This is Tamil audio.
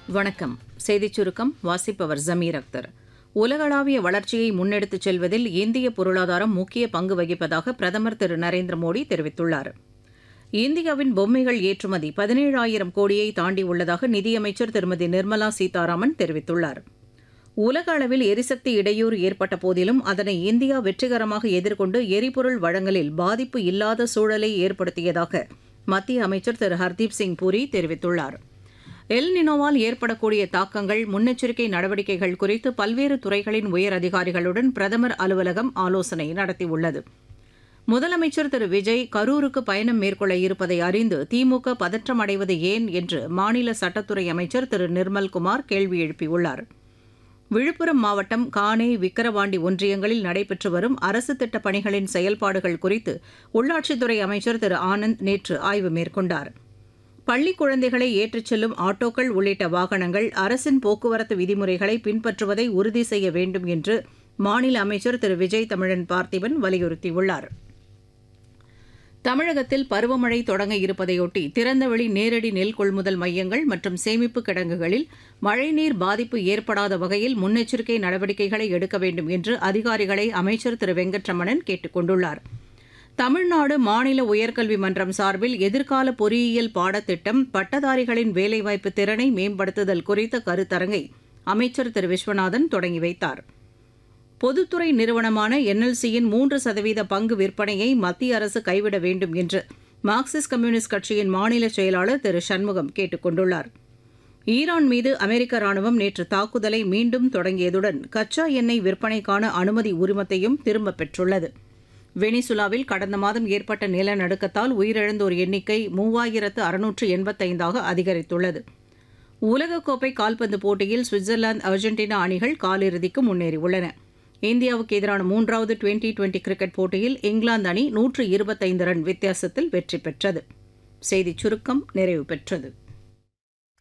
வணக்கம் செய்திச் சுருக்கம் வாசிப்பவர் ஜமீர் அக்தர் உலகளாவிய வளர்ச்சியை முன்னெடுத்துச் செல்வதில் இந்திய பொருளாதாரம் முக்கிய பங்கு வகிப்பதாக பிரதமர் திரு நரேந்திர மோடி தெரிவித்துள்ளார் இந்தியாவின் பொம்மைகள் ஏற்றுமதி பதினேழாயிரம் கோடியை தாண்டியுள்ளதாக நிதியமைச்சர் திருமதி நிர்மலா சீதாராமன் தெரிவித்துள்ளார் உலக அளவில் எரிசக்தி இடையூறு ஏற்பட்ட போதிலும் அதனை இந்தியா வெற்றிகரமாக எதிர்கொண்டு எரிபொருள் வழங்கலில் பாதிப்பு இல்லாத சூழலை ஏற்படுத்தியதாக மத்திய அமைச்சர் திரு ஹர்தீப் சிங் பூரி தெரிவித்துள்ளார் எல் நினோவால் ஏற்படக்கூடிய தாக்கங்கள் முன்னெச்சரிக்கை நடவடிக்கைகள் குறித்து பல்வேறு துறைகளின் உயர் அதிகாரிகளுடன் பிரதமர் அலுவலகம் ஆலோசனை நடத்தியுள்ளது முதலமைச்சர் திரு விஜய் கரூருக்கு பயணம் மேற்கொள்ள இருப்பதை அறிந்து திமுக பதற்றம் அடைவது ஏன் என்று மாநில சட்டத்துறை அமைச்சர் திரு நிர்மல்குமார் கேள்வி எழுப்பியுள்ளார் விழுப்புரம் மாவட்டம் காணே விக்கிரவாண்டி ஒன்றியங்களில் நடைபெற்று வரும் அரசு திட்டப் பணிகளின் செயல்பாடுகள் குறித்து உள்ளாட்சித்துறை அமைச்சர் திரு ஆனந்த் நேற்று ஆய்வு மேற்கொண்டார் பள்ளி குழந்தைகளை ஏற்றிச் செல்லும் ஆட்டோக்கள் உள்ளிட்ட வாகனங்கள் அரசின் போக்குவரத்து விதிமுறைகளை பின்பற்றுவதை உறுதி செய்ய வேண்டும் என்று மாநில அமைச்சர் திரு விஜய் தமிழன் பார்த்திபன் வலியுறுத்தியுள்ளார் தமிழகத்தில் பருவமழை தொடங்க இருப்பதையொட்டி திறந்தவெளி நேரடி நெல் கொள்முதல் மையங்கள் மற்றும் சேமிப்பு கிடங்குகளில் மழைநீர் பாதிப்பு ஏற்படாத வகையில் முன்னெச்சரிக்கை நடவடிக்கைகளை எடுக்க வேண்டும் என்று அதிகாரிகளை அமைச்சர் திரு வெங்கட்ரமணன் கேட்டுக் கொண்டுள்ளார் தமிழ்நாடு மாநில உயர்கல்வி மன்றம் சார்பில் எதிர்கால பொறியியல் பாடத்திட்டம் பட்டதாரிகளின் வேலைவாய்ப்பு திறனை மேம்படுத்துதல் குறித்த கருத்தரங்கை அமைச்சர் திரு விஸ்வநாதன் தொடங்கி வைத்தார் பொதுத்துறை நிறுவனமான என்எல்சியின் மூன்று சதவீத பங்கு விற்பனையை மத்திய அரசு கைவிட வேண்டும் என்று மார்க்சிஸ்ட் கம்யூனிஸ்ட் கட்சியின் மாநில செயலாளர் திரு சண்முகம் கேட்டுக் கொண்டுள்ளார் ஈரான் மீது அமெரிக்க ராணுவம் நேற்று தாக்குதலை மீண்டும் தொடங்கியதுடன் கச்சா எண்ணெய் விற்பனைக்கான அனுமதி உரிமத்தையும் திரும்பப் பெற்றுள்ளது வெனிசுலாவில் கடந்த மாதம் ஏற்பட்ட நிலநடுக்கத்தால் உயிரிழந்தோர் எண்ணிக்கை மூவாயிரத்து அறுநூற்று எண்பத்தைந்தாக அதிகரித்துள்ளது உலகக்கோப்பை கால்பந்து போட்டியில் சுவிட்சர்லாந்து அர்ஜென்டினா அணிகள் காலிறுதிக்கு முன்னேறியுள்ளன இந்தியாவுக்கு எதிரான மூன்றாவது டுவெண்டி டுவெண்டி கிரிக்கெட் போட்டியில் இங்கிலாந்து அணி நூற்று இருபத்தைந்து ரன் வித்தியாசத்தில் வெற்றி பெற்றது செய்திச் சுருக்கம் நிறைவு பெற்றது